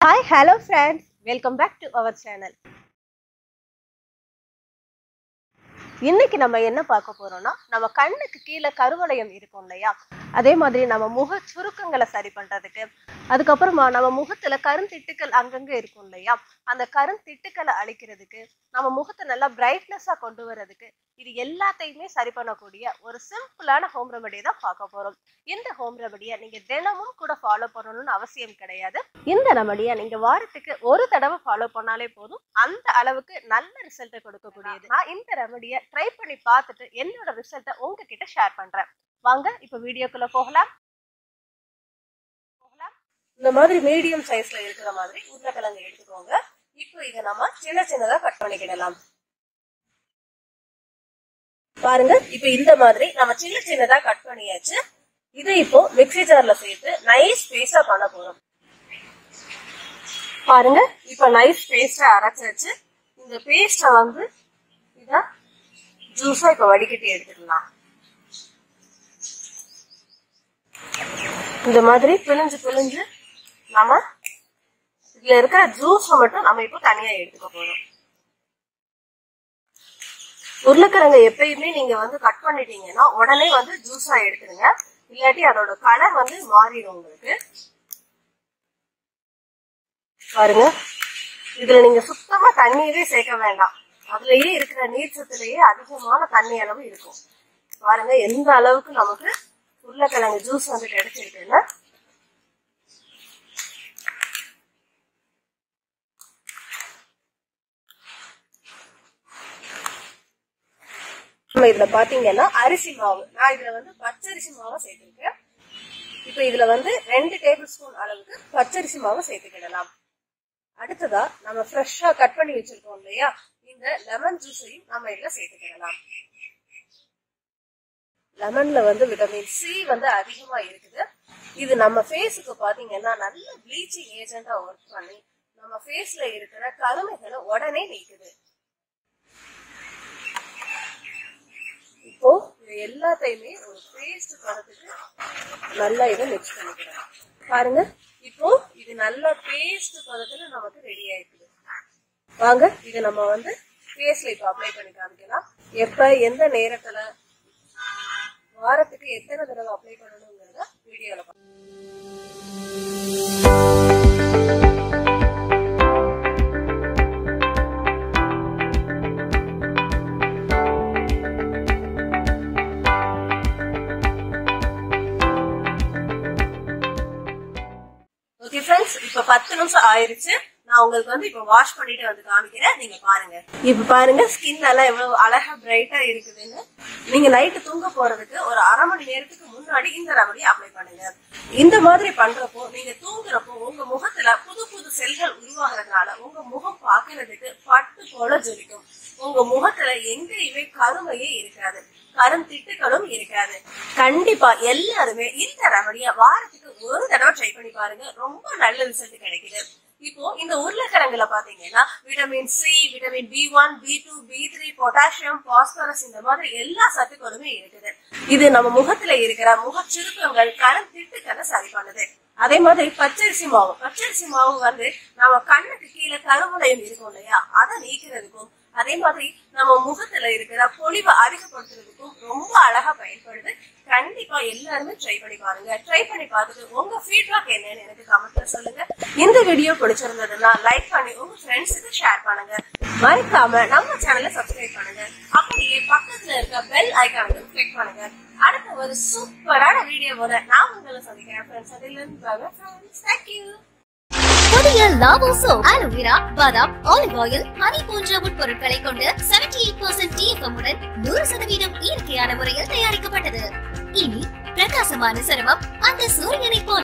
hi hello friends welcome back to our channel இன்னைக்கு நம்ம என்ன பார்க்க போறோம்னா நம்ம கண்ணுக்கு கீழே கருவளையம் இருக்கும் இல்லையா அதே மாதிரி நம்ம முக சுருக்கங்களை சரி பண்றதுக்கு அதுக்கப்புறமா நம்ம முகத்துல கருந்திட்டுக்கள் அங்கங்க இருக்கும் இல்லையா அந்த கருந்திட்டுக்களை அழிக்கிறதுக்கு நம்ம முகத்தை நல்லா பிரைட்னஸா கொண்டு வர்றதுக்கு இது எல்லாத்தையுமே சரி பண்ணக்கூடிய ஒரு சிம்பிளான ஹோம் ரெமடி தான் பார்க்க போறோம் இந்த ஹோம் ரெமடியை நீங்க தினமும் கூட ஃபாலோ பண்ணணும்னு அவசியம் கிடையாது இந்த ரெமடியை நீங்க வாரத்துக்கு ஒரு தடவை ஃபாலோ பண்ணாலே போதும் அந்த அளவுக்கு நல்ல ரிசல்ட்டை கொடுக்கக்கூடியது நான் இந்த ரெமடியை ட்ரை பண்ணி பார்த்துட்டு என்னோட ரிசல்ட்டை உங்ககிட்ட ஷேர் பண்றேன் வாங்க இப்ப வீடியோக்குள்ள போகலாம் போகலாம் இந்த மாதிரி மீடியம் சைஸ்ல இருக்கிற மாதிரி உருளைக்கிழங்கு எடுத்துக்கோங்க இப்போ இதை நம்ம சின்ன சின்னதா கட் பண்ணிக்கிடலாம் பாருங்க இப்ப இந்த மாதிரி நம்ம சின்ன சின்னதா கட் பண்ணியாச்சு இதை இப்போ மிக்ஸி ஜார்ல சேர்த்து நைஸ் பேஸ்டா பண்ண போறோம் பாருங்க இப்ப நைஸ் பேஸ்டா அரைச்சாச்சு இந்த பேஸ்ட வந்து இத ஜூஸா இப்ப வடிகட்டி எடுத்துக்கலாம் இந்த மாதிரி பிழிஞ்சு பிழிஞ்சு நம்ம இதுல இருக்கிற ஜூஸ் மட்டும் நம்ம இப்போ தனியா எடுத்துக்க போறோம் உருளைக்கிழங்கு எப்பயுமே நீங்க வந்து கட் பண்ணிட்டீங்கன்னா உடனே வந்து ஜூஸா எடுத்துருங்க இல்லாட்டி அதோட கலர் வந்து மாறிடும் உங்களுக்கு பாருங்க இதுல நீங்க சுத்தமா தண்ணியவே சேர்க்க வேண்டாம் அதுலயே இருக்கிற நீர் சத்துலயே அதிகமான தண்ணி அளவு இருக்கும் பாருங்க எந்த அளவுக்கு நமக்கு உருளைக்கிழங்கு ஜூஸ் வந்து கிடைச்சிருக்குன்னா நம்ம இதுல பாத்தீங்கன்னா அரிசி மாவு நான் இதுல வந்து பச்சரிசி மாவை சேர்த்திருக்கேன் இப்ப இதுல வந்து ரெண்டு டேபிள் ஸ்பூன் அளவுக்கு பச்சரிசி மாவை சேர்த்துக்கிடலாம் அடுத்ததா நம்ம ஃப்ரெஷ்ஷா கட் பண்ணி வச்சிருக்கோம் இல்லையா இந்த லெமன் ஜூஸையும் நம்ம இதுல சேர்த்துக்கிடலாம் லெமன்ல வந்து விட்டமின் சி வந்து அதிகமா இருக்குது இது நம்ம ஃபேஸுக்கு பாத்தீங்கன்னா நல்ல ப்ளீச்சிங் ஏஜென்டா ஒர்க் பண்ணி நம்ம ஃபேஸ்ல இருக்கிற கருமைகளை உடனே நீக்குது இப்போ இது எல்லாத்தையுமே ஒரு பேஸ்ட் பதத்துக்கு நல்லா இதை மிக்ஸ் பண்ணிக்கலாம் பாருங்க இப்போ இது நல்ல பேஸ்ட் பதத்துல நமக்கு ரெடி ஆயிடுது வாங்க இதை நம்ம வந்து ஃபேஸ்ல இப்போ அப்ளை பண்ணி காமிக்கலாம் எப்ப எந்த நேரத்துல வாரத்துக்கு எத்தனை தடவை அப்ளை பண்ணணுங்கிறத வீடியோல ஓகே ஃப்ரெண்ட்ஸ் இப்ப பத்து நிமிஷம் ஆயிருச்சு நான் உங்களுக்கு வந்து இப்ப வாஷ் பண்ணிட்டு வந்து காமிக்கிறேன் நீங்க பாருங்க இப்ப பாருங்க ஸ்கின் எல்லாம் எவ்வளவு அழகா பிரைட்டா இருக்குதுன்னு நீங்க நைட்டு தூங்க போறதுக்கு ஒரு அரை மணி நேரத்துக்கு முன்னாடி இந்த ரெமடி அப்ளை பண்ணுங்க இந்த மாதிரி பண்றப்போ நீங்க தூங்குறப்போ உங்க முகத்துல புது புது செல்கள் உருவாகிறதுனால உங்க முகம் பாக்குறதுக்கு பட்டு போல ஜொலிக்கும் உங்க முகத்துல எங்கேயுமே கருமையே இருக்காது கருந்திட்டுகளும் இருக்காது கண்டிப்பா எல்லாருமே இந்த ரெமடிய வாரத்துக்கு ஒரு தடவை ட்ரை பண்ணி பாருங்க ரொம்ப நல்ல ரிசல்ட் கிடைக்குது இப்போ இந்த உருளைக்கிழங்குல பாத்தீங்கன்னா vitamin C vitamin B one B two B three potassium phosphorus இந்த மாதிரி எல்லா சத்துக்களுமே இருக்குது இது நம்ம முகத்துல இருக்கிற முக சுருக்கங்கள் கரும் திட்டுக்களை சரி பண்ணுது அதே மாதிரி பச்சரிசி மாவு பச்சரிசி மாவு வந்து நம்ம கண்ணுக்கு கீழே கருமுலையும் இருக்கும் இல்லையா அதை நீக்கிறதுக்கும் அதே மாதிரி நம்ம முகத்துல இருக்கிற பொலிவை அதிகப்படுத்துறதுக்கும் ரொம்ப அழகா பயன்படுது கண்டிப்பா எல்லாருமே ட்ரை பண்ணி பாருங்க ட்ரை பண்ணி பார்த்துட்டு உங்க ஃபீட்பேக் என்னன்னு எனக்கு கமெண்ட்ல சொல்லுங்க இந்த வீடியோ பிடிச்சிருந்ததுன்னா லைக் பண்ணி உங்க ஃப்ரெண்ட்ஸுக்கு ஷேர் பண்ணுங்க மறக்காம நம்ம சேனலை சப்ஸ்கிரைப் பண்ணுங்க அப்படியே பக்கத்துல இருக்க பெல் ஐக்கானுக்கு கிளிக் பண்ணுங்க அடுத்த ஒரு சூப்பரான வீடியோவோட நான் உங்களை சந்திக்கிறேன் ஃப்ரெண்ட்ஸ் அதுல இருந்து ஃப்ரெண்ட்ஸ் தேங்க்யூ புதிய லாவோ சோப் அலோவேரா பாதாம் ஆலிவ் ஆயில் ஹனி போன்ற உட்பொருட்களை கொண்டு 78% எயிட் பர்சன்ட் டிஎஃப்எம் உடன் நூறு சதவீதம் இயற்கையான முறையில் தயாரிக்கப்பட்டது இனி பிரகாசமான சருமம் அந்த சூரியனை போல